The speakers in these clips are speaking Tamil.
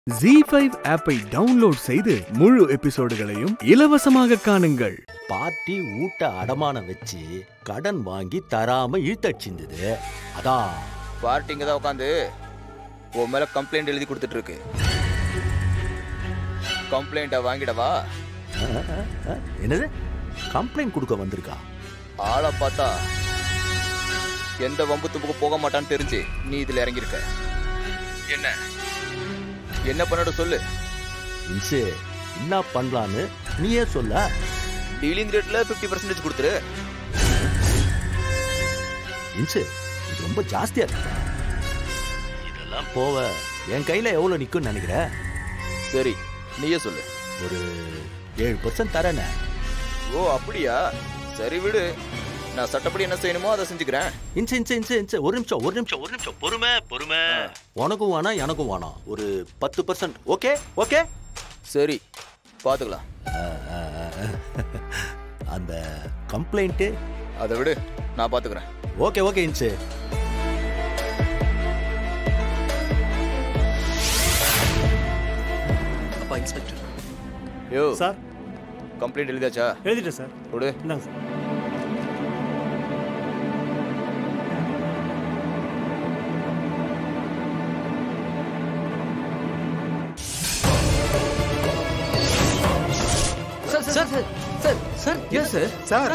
ஜி ஃபைவ் ஆப்பை டவுன்லோட் செய்து முழு எபிசோடுகளையும் இலவசமாக காணுங்கள் பார்ட்டி ஊட்ட அடமானம் வச்சு கடன் வாங்கி தராம இழுத்தடிச்சிருந்தது அதான் பார்ட்டி இங்கே தான் உட்காந்து உன் மேலே கம்ப்ளைண்ட் எழுதி கொடுத்துட்டு இருக்கு கம்ப்ளைண்ட்டை வாங்கிடவா அஹ், அஹ், அஹ், என்னது கம்ப்ளைண்ட் கொடுக்க வந்திருக்கா ஆளை பார்த்தா எந்த வம்பு தும்புக்கு போக மாட்டான்னு தெரிஞ்சு நீ இதில் இறங்கியிருக்க என்ன என்ன பண்ணட்டும் சொல்லு இன்சு என்ன பண்ணலான்னு நீயே சொல்ல டீலிங் ரேட்டில் ஃபிஃப்டி பர்சன்டேஜ் கொடுத்துரு இன்சு இது ரொம்ப ஜாஸ்தியா இருக்கு இதெல்லாம் போவ என் கையில எவ்வளவு நிக்கும்னு நினைக்கிற சரி நீயே சொல்லு ஒரு ஏழு பர்சன்ட் தரேனே ஓ அப்படியா சரி விடு நான் சட்டப்படி என்ன செய்யணுமோ அதை செஞ்சுக்கிறேன் இன்ச்சு இன்ச்சு இன்ச்சு இன்ச்சு ஒரு நிமிஷம் ஒரு நிமிஷம் ஒரு நிமிஷம் பொறுமை பொறுமை உனக்கும் வேணாம் எனக்கும் வேணாம் ஒரு பத்து பர்சன்ட் ஓகே ஓகே சரி பார்த்துக்கலாம் அந்த கம்ப்ளைண்ட்டு அதை விடு நான் பார்த்துக்கிறேன் ஓகே ஓகே இன்ச்சு அப்பா இன்ஸ்பெக்டர் யோ சார் கம்ப்ளைண்ட் எழுதியாச்சா எழுதிட்டேன் சார் கொடு இந்தாங்க sir sir sir sir sir sir என்ன சார் சார்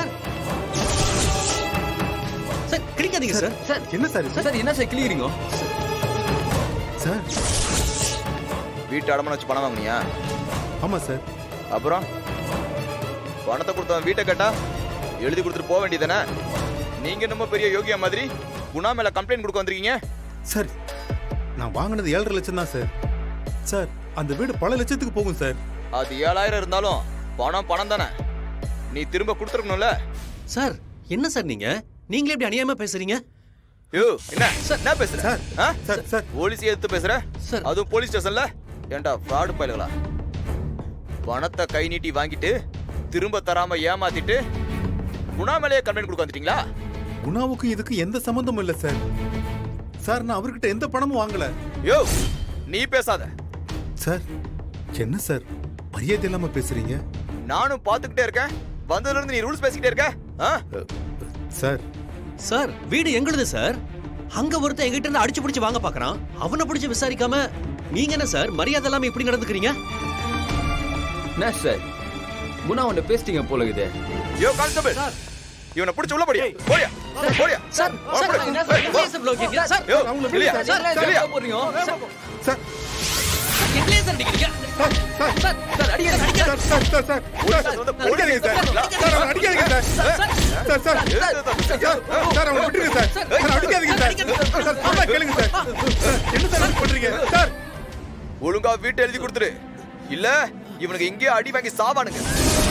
சார் கிளிக்காதீங்க சார் சார் என்ன சார் இது? சார் என்ன சார் கிளியறீங்க சார் வீட்டு அடமான வச்சு பணம் வாங்குனியா ஆமா சார் அப்புறம் பணத்தை கொடுத்தவன் வீட்டை கேட்டா எழுதி கொடுத்துட்டு போக வேண்டியதானே நீங்க நம்ம பெரிய யோகியா மாதிரி குணா மேல கம்ப்ளைண்ட் கொடுக்க வந்திருக்கீங்க சார் நான் வாங்கினது ஏழரை லட்சம் தான் சார் சார் அந்த வீடு பல லட்சத்துக்கு போகும் சார் அது ஏழாயிரம் இருந்தாலும் பணம் பணம் தானே நீ திரும்ப கொடுத்துருக்கணும்ல சார் என்ன சார் நீங்க நீங்களே இப்படி அநியாயமா பேசுறீங்க யோ என்ன என்ன பேசுற சார், ஆ? சார் சார் போலீஸ் எடுத்து பேசுற சார். அதுவும் போலீஸ் ஸ்டேஷன்ல ஏன்டா ஃப்ராடு பயலுகளா பணத்தை கை நீட்டி வாங்கிட்டு திரும்ப தராம ஏமாத்திட்டு குணா மேலேயே கம்ப்ளைண்ட் கொடுக்க வந்துட்டீங்களா குணாவுக்கும் இதுக்கு எந்த சம்மந்தமும் இல்லை சார் சார் நான் அவர்கிட்ட எந்த பணமும் வாங்கல யோ நீ பேசாத சார் என்ன சார் மரியாதை இல்லாம பேசுறீங்க நானும் பாத்துக்கிட்டே இருக்கேன் வந்ததுல இருந்து நீ ரூல்ஸ் பேசிக்கிட்டே இருக்க ஆ? சார் சார் வீடு எங்களுது சார் அங்க ஒருத்தன் எங்கிட்ட இருந்து அடிச்சு பிடிச்சு வாங்க பாக்குறான் அவனை பிடிச்சு விசாரிக்காம நீங்க என்ன சார் மரியாதை இல்லாம இப்படி நடந்துக்கிறீங்க என்ன சார் குணா உன்னை பேசிட்டீங்க போல இது யோ கான்ஸ்டபிள் இவனை பிடிச்சு உள்ள போடியா போடியா போடியா சார் வா, சார் போடு. என்ன ஏய், வா. சார் பிளோ கேக்குறீங்க சார் யோ அவங்கள வெளியா விடுங்க சார் வெளியா போறீங்க சார் எங்களே சார் அடிக்கிறீங்க சார் சார் அடிங்க அடிங்க sir sir sir sir police வந்து போடுங்க சார் சார் அவனை அடிக்காதீங்க sir sir sir sir sir அவனை விட்டுருங்க சார் சார் அடிக்காதீங்க சார் சார் சொன்னா கேளுங்க சார் சார், என்ன சார் இப்படி பண்றீங்க சார் ஒழுங்கா வீட்டை எழுதி கொடுத்துரு இல்ல இவனுக்கு இங்கேயே அடி வாங்கி சாவானுங்க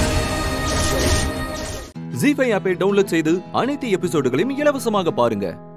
ஜி ஃபைவ் ஆப்பை டவுன்லோட் செய்து அனைத்து எபிசோடுகளையும் இலவசமாக பாருங்க